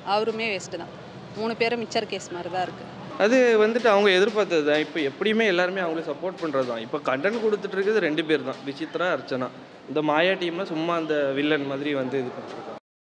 அவருமே வேஸ்ட்டு தான் மூணு பேரும் மிச்சர் கேஸ் மாதிரி தான் இருக்குது அது வந்துட்டு அவங்க எதிர்பார்த்தது தான் இப்போ எப்படியுமே எல்லாருமே அவங்கள சப்போர்ட் பண்ணுறது தான் இப்போ கண்டென்ட் கொடுத்துட்டு இருக்கிறது ரெண்டு பேர் தான் விசித்ரா அர்ச்சனா இந்த மாயா டீம்ல சும்மா அந்த வில்லன் மாதிரி வந்து இது பண்ணிருக்காங்க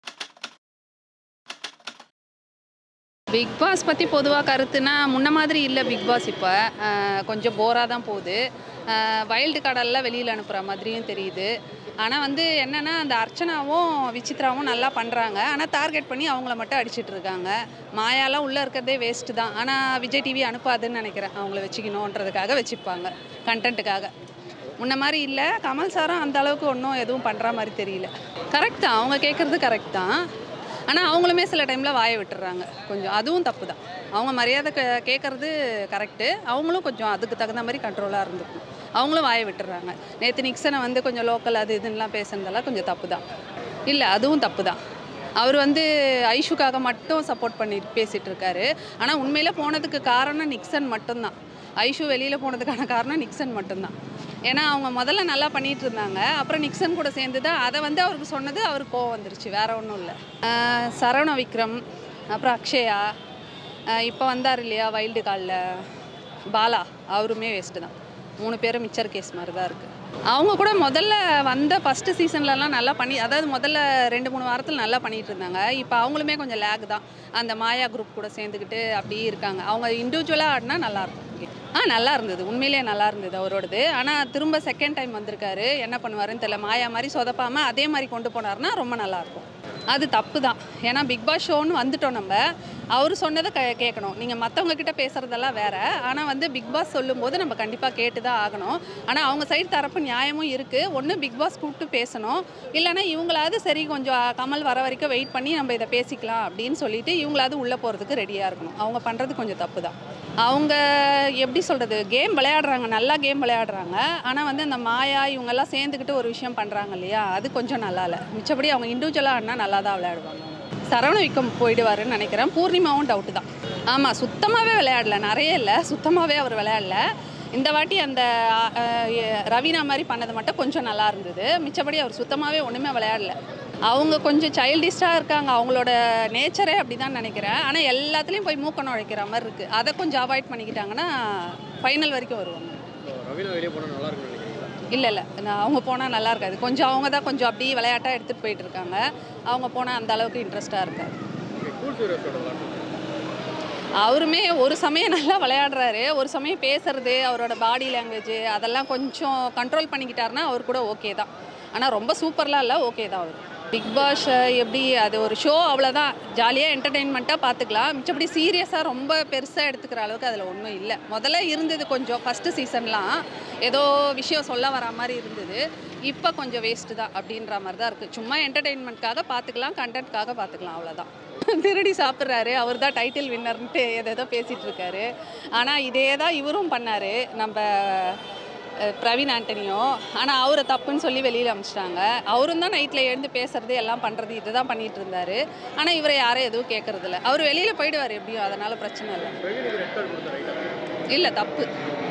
பிக் பாஸ் பற்றி பொதுவாக கருத்துனா முன்ன மாதிரி இல்லை பிக் பாஸ் இப்போ கொஞ்சம் போராக தான் போகுது வைல்டு கார்டெல்லாம் வெளியில் அனுப்புகிற மாதிரியும் தெரியுது ஆனால் வந்து என்னென்னா அந்த அர்ச்சனாவும் விசித்ராவும் நல்லா பண்ணுறாங்க ஆனால் டார்கெட் பண்ணி அவங்கள மட்டும் அடிச்சிட்டு இருக்காங்க மாயாலாம் உள்ளே இருக்கிறதே வேஸ்ட்டு தான் ஆனால் விஜய் டிவி அனுப்பாதுன்னு நினைக்கிறேன் அவங்கள வச்சுக்கணுன்றதுக்காக வச்சுப்பாங்க கண்டென்ட்டுக்காக முன்ன மாதிரி இல்லை கமல் சாரும் அந்த அளவுக்கு ஒன்றும் எதுவும் பண்ணுற மாதிரி தெரியல கரெக்ட் தான் அவங்க கேட்குறது கரெக்ட் தான் ஆனால் அவங்களுமே சில டைமில் வாயை விட்டுறாங்க கொஞ்சம் அதுவும் தப்பு தான் அவங்க மரியாதை கே- கேட்கறது கரெக்டு அவங்களும் கொஞ்சம் அதுக்கு தகுந்த மாதிரி கண்ட்ரோலாக இருந்துக்கணும் அவங்களும் வாயை விட்டுறாங்க நேற்று நிக்சனை வந்து கொஞ்சம் லோக்கல் அது இதுன்னெலாம் பேசுனதெல்லாம் கொஞ்சம் தப்பு தான் இல்லை அதுவும் தப்பு தான் அவர் வந்து ஐஷுக்காக மட்டும் சப்போர்ட் பண்ணி பேசிகிட்டு இருக்காரு ஆனால் உண்மையில் போனதுக்கு காரணம் நிக்சன் மட்டும்தான் ஐஷு வெளியில் போனதுக்கான காரணம் நிக்சன் மட்டும்தான் ஏன்னா அவங்க முதல்ல நல்லா பண்ணிட்டு இருந்தாங்க அப்புறம் நிக்சன் கூட சேர்ந்து தான் அதை வந்து அவருக்கு சொன்னது அவருக்கு கோவம் வந்துருச்சு வேற ஒன்றும் இல்லை ஆஹ் சரவண விக்ரம் அப்புறம் அக்ஷயா இப்போ வந்தார் இல்லையா வைல்டு காலில் பாலா அவருமே வேஸ்ட்டு தான் மூணு பேரும் மிச்சர் கேஸ் மாதிரி தான் இருக்குது அவங்க கூட முதல்ல வந்த ஃபஸ்ட்டு சீசன்லலாம் நல்லா பண்ணி அதாவது முதல்ல ரெண்டு மூணு வாரத்தில் நல்லா பண்ணிட்டு இருந்தாங்க இப்போ அவங்களுமே கொஞ்சம் லேக் தான் அந்த மாயா குரூப் கூட சேர்ந்துக்கிட்டு அப்படியே இருக்காங்க அவங்க இண்டிவிஜுவலாக ஆடினா நல்லாயிருக்கும் ஆ நல்லா இருந்தது உண்மையிலேயே நல்லா இருந்தது அவரோடது ஆனால் திரும்ப செகண்ட் டைம் வந்திருக்காரு என்ன பண்ணுவாருன்னு தெரியல மாயா மாதிரி சொதப்பாமல் அதே மாதிரி கொண்டு போனார்னா ரொம்ப நல்லாயிருக்கும் அது தப்பு தான் ஏன்னா பிக் பாஸ் ஷோன்னு வந்துட்டோம் நம்ம அவர் சொன்னதை க கேட்கணும் நீங்கள் மற்றவங்க கிட்ட பேசுகிறதெல்லாம் வேற ஆனால் வந்து பிக் பாஸ் சொல்லும்போது நம்ம கண்டிப்பாக கேட்டு தான் ஆகணும் ஆனால் அவங்க சைடு தரப்பு நியாயமும் இருக்குது ஒன்று பிக் பாஸ் கூப்பிட்டு பேசணும் இல்லைன்னா இவங்களாவது சரி கொஞ்சம் கமல் வர வரைக்கும் வெயிட் பண்ணி நம்ம இதை பேசிக்கலாம் அப்படின்னு சொல்லிட்டு இவங்களாவது உள்ளே போகிறதுக்கு ரெடியாக இருக்கணும் அவங்க பண்ணுறது கொஞ்சம் தப்பு தான் அவங்க எப்படி சொல்கிறது கேம் விளையாடுறாங்க நல்லா கேம் விளையாடுறாங்க ஆனால் வந்து இந்த மாயா இவங்கெல்லாம் சேர்ந்துக்கிட்டு ஒரு விஷயம் பண்ணுறாங்க இல்லையா அது கொஞ்சம் நல்லா இல்லை மிச்சப்படி அவங்க இண்டிவிஜுவலாக ஆடினா நல்லா தான் விளையாடுவாங்க சரவண விக்கம் போயிடுவாருன்னு நினைக்கிறேன் பூர்ணிமாவும் டவுட்டு தான் ஆமாம் சுத்தமாகவே விளையாடல நிறைய இல்லை சுத்தமாகவே அவர் விளையாடல இந்த வாட்டி அந்த அஹ், எ- ரவீனா மாதிரி பண்ணது மட்டும் கொஞ்சம் நல்லா இருந்தது மிச்சப்படி அவர் சுத்தமாகவே ஒன்றுமே விளையாடல அவங்க கொஞ்சம் சைல்டிஷ்டாக இருக்காங்க அவங்களோட நேச்சரே அப்படி தான் நினைக்கிறேன் ஆனால் எல்லாத்துலேயும் போய் மூக்க நுழைக்கிற மாதிரி இருக்குது அதை கொஞ்சம் அவாய்ட் பண்ணிக்கிட்டாங்கன்னா ஃபைனல் வரைக்கும் வருவாங்க ரவினா வெளியே போனால் நல்லா இருக்கும்னு நினைக்கிறீங்களா இல்லை இல்லை நான் அவங்க போனால் நல்லா இருக்காது கொஞ்சம் அவங்க தான் கொஞ்சம் அப்படியே விளையாட்டாக எடுத்துகிட்டு போயிட்டு இருக்காங்க அவங்க போனால் அந்த அளவுக்கு இன்ட்ரெஸ்ட்டாக இருக்காது ஓகே கூல் சூரியஸோட விளாட்டு அவருமே ஒரு சமயம் நல்லா விளையாடுறாரு ஒரு சமயம் பேசுறது அவரோட பாடி லாங்குவேஜ் அதெல்லாம் கொஞ்சம் கண்ட்ரோல் பண்ணிக்கிட்டாருன்னா அவர் கூட ஓகே தான் ஆனால் ரொம்ப சூப்பர்லாம் இல்லை ஓகே தான் அவர் பிக் பாஸ் எப்படி அது ஒரு ஷோ அவ்வளோதான் ஜாலியாக என்டர்டெயின்மெண்ட்டாக பார்த்துக்கலாம் மிச்சப்படி சீரியஸாக ரொம்ப பெருசாக எடுத்துக்கிற அளவுக்கு அதில் ஒன்றும் இல்லை முதல்ல இருந்தது கொஞ்சம் ஃபஸ்ட்டு சீசன்லாம் ஏதோ விஷயம் சொல்ல வர மாதிரி இருந்தது இப்போ கொஞ்சம் வேஸ்ட்டு தான் அப்படின்ற மாதிரி தான் இருக்குது சும்மா என்டர்டெயின்மெண்ட்காக பார்த்துக்கலாம் கண்டென்ட்காக பார்த்துக்கலாம் அவ்வளோதான் திருடி சாப்பிட்றாரு அவர் தான் டைட்டில் வின்னர்ன்ட்டு எதோ பேசிகிட்டு இருக்காரு ஆனால் இதே தான் இவரும் பண்ணார் நம்ம அஹ், பிரவீன் ஆண்டனியோ ஆனால் அவரை தப்புன்னு சொல்லி வெளியில் அமிச்சிட்டாங்க அவரும் தான் நைட்டில் எழுந்து பேசுறது எல்லாம் பண்ணுறது இதுதான் பண்ணிட்டு இருந்தாரு ஆனால் இவரை யாரும் எதுவும் கேட்கறதில்ல அவர் வெளியில் போயிடுவார் எப்படியும் அதனால் பிரச்சனை இல்லை பிரவீனுக்கு ரெட் கார்டு கொடுத்த ரைட்டா இல்லை தப்பு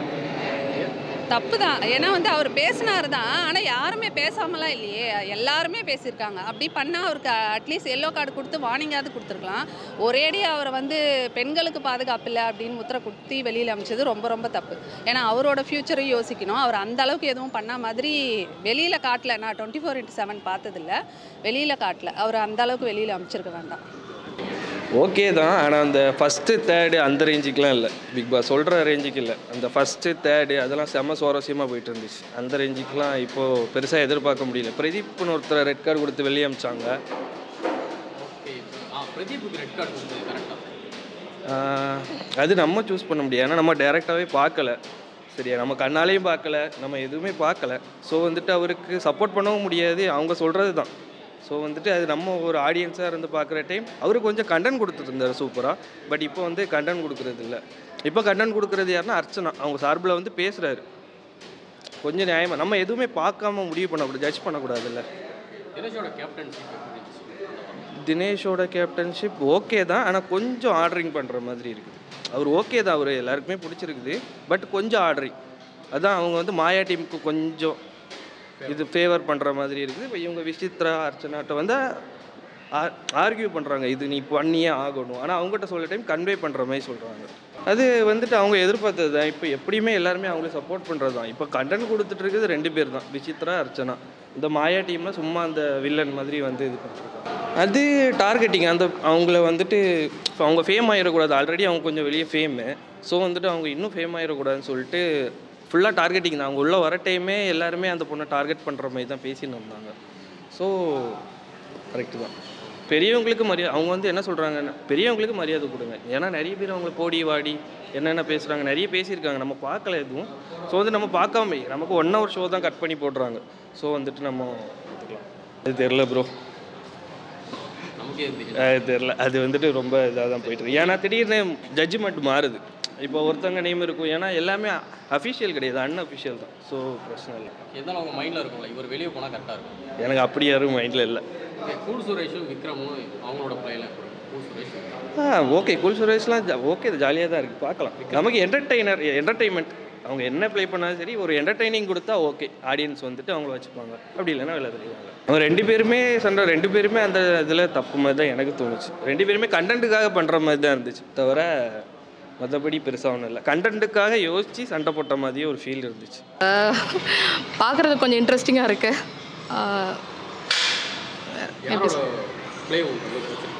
தப்பு தான் ஏன்னா வந்து அவர் பேசினார் தான் ஆனால் யாருமே பேசாமலாம் இல்லையே எல்லாருமே பேசியிருக்காங்க அப்படி பண்ணால் அவருக்கு அட்லீஸ்ட் எல்லோ கார்டு கொடுத்து வார்னிங்காவது கொடுத்துருக்கலாம் ஒரேடியாக அவரை வந்து பெண்களுக்கு பாதுகாப்பு இல்லை அப்படின்னு முத்திரை குத்தி வெளியில் அமைச்சது ரொம்ப ரொம்ப தப்பு ஏன்னா அவரோட ஃப்யூச்சரையும் யோசிக்கணும் அவர் அந்த அளவுக்கு எதுவும் பண்ண மாதிரி வெளியில் காட்டல நான் டுவெண்ட்டி ஃபோர் இன்ட்டு செவன் பார்த்ததில்ல வெளியில் காட்டல அவர் அந்த அளவுக்கு வெளியில் அமைச்சிருக்க வேண்டாம் ஓகே தான் ஆனால் அந்த ஃபஸ்ட்டு தேர்டு அந்த ரேஞ்சுக்கெலாம் இல்லை பிக் பாஸ் சொல்கிற ரேஞ்சுக்கு இல்லை அந்த ஃபஸ்ட்டு தேர்டு அதெல்லாம் செம்ம சுவாரஸ்யமாக போயிட்டு இருந்துச்சு அந்த ரேஞ்சுக்கெலாம் இப்போது பெருசாக எதிர்பார்க்க முடியல பிரதீப்னு ஒருத்தர் ரெட் கார்டு கொடுத்து வெளியே அமிச்சாங்க ஓகே ஆ பிரதீப்புக்கு ரெட் கார்டு கொடுத்தது கரெக்டாக ஆஹ், அது நம்ம சூஸ் பண்ண முடியாது ஏன்னா நம்ம டேரெக்டாகவே பார்க்கல சரியா நம்ம கண்ணாலேயும் பார்க்கல நம்ம எதுவுமே பார்க்கல ஸோ வந்துட்டு அவருக்கு சப்போர்ட் பண்ணவும் முடியாது அவங்க சொல்கிறது தான் ஸோ வந்துட்டு அது நம்ம ஒரு ஆடியன்ஸாக இருந்து பார்க்குற டைம் அவரு கொஞ்சம் கண்டென்ட் கொடுத்துருந்தாரு சூப்பராக பட் இப்போ வந்து கண்டென்ட் கொடுக்குறது இல்லை இப்போ கண்டென்ட் கொடுக்குறது யாருன்னா அர்ச்சனா அவங்க சார்பில் வந்து பேசுகிறாரு கொஞ்சம் நியாயமாக நம்ம எதுவுமே பார்க்காம முடிவு பண்ணக்கூடாது ஜட்ஜ் பண்ணக்கூடாதுல்ல தினேஷோட கேப்டன்ஷிப் எப்படி இருந்துச்சு தினேஷோட கேப்டன்ஷிப் ஓகே தான் ஆனால் கொஞ்சம் ஆர்டரிங் பண்ணுற மாதிரி இருக்குது அவர் ஓகே தான் அவர் எல்லாருக்குமே பிடிச்சிருக்குது பட் கொஞ்சம் ஆர்டரிங் அதான் அவங்க வந்து மாயா டீமுக்கு கொஞ்சம் இது ஃபேவர் பண்ணுற மாதிரி இருக்குது இப்போ இவங்க விசித்ரா அர்ச்சனாட்ட வந்து ஆர்கியூ பண்ணுறாங்க இது நீ பண்ணியே ஆகணும் ஆனால் அவங்ககிட்ட சொல்ல டைம் கன்வே பண்ணுற மாதிரி சொல்கிறாங்க அது வந்துட்டு அவங்க எதிர்பார்த்தது தான் இப்போ எப்படியுமே எல்லாருமே அவங்கள சப்போர்ட் பண்ணுறது தான் இப்போ கண்டென்ட் கொடுத்துட்டு இருக்குது ரெண்டு பேர் தான் விசித்ரா அர்ச்சனா இந்த மாயா டீமில் சும்மா அந்த வில்லன் மாதிரி வந்து இது பண்ணிருக்காங்க அது டார்கெட்டிங் அந்த அவங்கள வந்துட்டு இப்போ அவங்க ஃபேம் ஆகிடக்கூடாது ஆல்ரெடி அவங்க கொஞ்சம் வெளியே ஃபேமு ஸோ வந்துட்டு அவங்க இன்னும் ஃபேம் ஆகிடக்கூடாதுன்னு சொல்லிட்டு ஃபுல்லாக டார்கெட்டிங் தான் அவங்க உள்ளே வர டைமே எல்லாருமே அந்த பொண்ணை டார்கெட் பண்ணுற மாதிரி தான் பேசின்னு இருந்தாங்க ஸோ கரெக்டு தான் பெரியவங்களுக்கு மரியாதை அவங்க வந்து என்ன சொல்கிறாங்கன்னா பெரியவங்களுக்கு மரியாதை கொடுங்க ஏன்னா நிறைய பேர் அவங்கள போடி வாடி என்னென்ன பேசுகிறாங்க நிறைய பேசியிருக்காங்க நம்ம பார்க்கல எதுவும் ஸோ வந்து நம்ம பார்க்காம நமக்கு ஒன் ஹவர் ஷோ தான் கட் பண்ணி போடுறாங்க ஸோ வந்துட்டு நம்ம பார்த்துக்கலாம் அது தெரில ப்ரோ நமக்கே தெரியல அது தெரில அது வந்துட்டு ரொம்ப இதாக தான் போயிட்டு இருக்கு ஏன்னா திடீர்னு ஜட்ஜ்மெண்ட் மாறுது இப்போ ஒருத்தவங்க நேம் இருக்கும் ஏன்னா எல்லாமே அஃபிஷியல் கிடையாது அன்அஃபிஷியல் தான் ஸோ பிரச்சனை இல்லை இருந்தாலும் அவங்க மைண்டில் இருக்கும்ல இவர் வெளியே போனால் கரெக்டாக இருக்கும் எனக்கு அப்படி யாரும் மைண்டில் இல்லை ஓகே கூல் சுரேஷும் விக்ரமும் அவங்களோட பிள்ளைலாம் கூல் சுரேஷ் விக்ரம். ஆ ஓகே கூல் சுரேஷ்லாம் ஓகே இது ஜாலியாக தான் இருக்குது பார்க்கலாம் நமக்கு என்டர்டெய்னர் என்டர்டெயின்மெண்ட் அவங்க என்ன ப்ளே பண்ணாலும் சரி ஒரு என்டர்டெய்னிங் கொடுத்தா ஓகே ஆடியன்ஸ் வந்துட்டு அவங்கள வச்சுப்பாங்க அப்படி இல்லைன்னா வெளில தெரியுவாங்க அவங்க ரெண்டு பேருமே சண்டை ரெண்டு பேருமே அந்த இதில் தப்பு மாதிரி தான் எனக்கு தோணுச்சு ரெண்டு பேருமே கண்டென்ட்டுக்காக பண்ணுற மாதிரி தான் இருந்துச்சு தவிர மற்றபடி பெருசாக ஒன்றும் இல்லை கண்டென்ட்டுக்காக யோசித்து சண்டை போட்ட மாதிரியே ஒரு ஃபீல் இருந்துச்சு பார்க்குறது கொஞ்சம் இன்ட்ரெஸ்டிங்காக இருக்கு ஆஹ் யாரோட ப்ளே உங்களுக்கு ரொம்ப பிடிச்சிருக்கு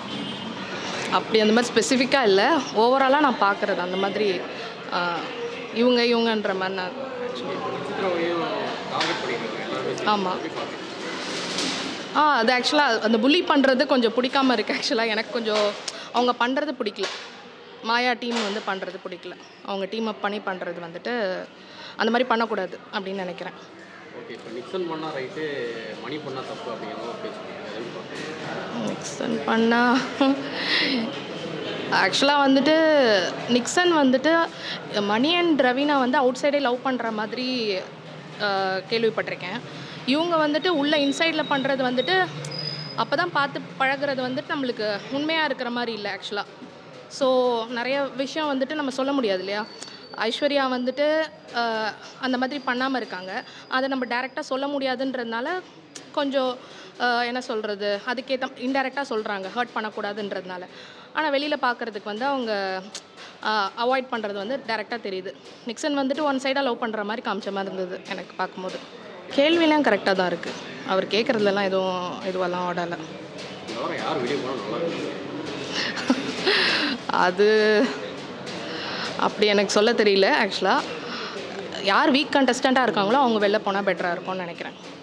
அப்படி அந்த மாதிரி ஸ்பெசிஃபிக்காக இல்லை ஓவராலாக நான் பார்க்குறது அந்த மாதிரி ஆஹ் இவங்க இவங்கன்ற மாதிரி நான் ஆக்சுவலி விசித்ராவையும் டார்கெட் பண்ணியிருக்காங்க எல்லாருமே ஆமாம் எப்படி பார்க்குறீங்க ஆ அது ஆக்சுவலாக அந்த புள்ளி பண்ணுறது கொஞ்சம் பிடிக்காம இருக்குது ஆக்சுவலாக எனக்கு கொஞ்சம் அவங்க பண்ணுறது பிடிக்கல மாயா டீம் வந்து பண்ணுறது பிடிக்கல அவங்க டீம் அப் பண்ணி பண்ணுறது வந்துட்டு அந்த மாதிரி பண்ணக்கூடாது அப்படின்னு நினைக்கிறேன் ஓகே இப்போ நிக்சன் பண்ணால் ரைட்டு மணி பண்ணால் தப்பு அப்படிங்கிற மாதிரி பேசுகிறீங்க அதை எப்படி பார்க்குறீங்க நிக்சன் பண்ணா ஆக்சுவலாக வந்துட்டு நிக்சன் வந்துட்டு மணி அண்ட் ரவீனா வந்து அவுட் சைடே லவ் பண்ணுற மாதிரி ஆஹ், கேள்விப்பட்டிருக்கேன் இவங்க வந்துட்டு உள்ள இன்சைடில் பண்ணுறது வந்துட்டு அப்போ தான் பார்த்து பழகுறது வந்துட்டு நம்மளுக்கு உண்மையாக இருக்கிற மாதிரி இல்லை ஆக்சுவலாக ஸோ நிறைய விஷயம் வந்துட்டு நம்ம சொல்ல முடியாது இல்லையா ஐஸ்வர்யா வந்துட்டு ஆஹ், அந்த மாதிரி பண்ணாமல் இருக்காங்க அதை நம்ம டைரெக்டாக சொல்ல முடியாதுன்றதுனால கொஞ்சம் ஆஹ், என்ன சொல்கிறது அதுக்கேற்ற இன்டெரக்டாக சொல்கிறாங்க ஹர்ட் பண்ணக்கூடாதுன்றதுனால ஆனால் வெளியில் பார்க்குறதுக்கு வந்து அவங்க அவாய்ட் பண்ணுறது வந்து டேரெக்டாக தெரியுது நிக்சன் வந்துட்டு ஒன் சைடாக லவ் பண்ணுற மாதிரி காமிச்ச மாதிரி இருந்தது எனக்கு பார்க்கும்போது கேள்விலாம் கரெக்டாக தான் இருக்குது அவர் கேட்குறதுலலாம் எதுவும் இதுவெல்லாம் ஓடலை இந்த வாரம் யார் வெளியே போனால் நல்லா இருக்கும் அது அப்படி எனக்கு சொல்ல தெரியல ஆக்சுவலாக யார் வீக் கண்டஸ்டண்ட்டாக இருக்காங்களோ அவங்க வெளில போனால் பெட்டராக இருக்கும்னு நினைக்கிறேன்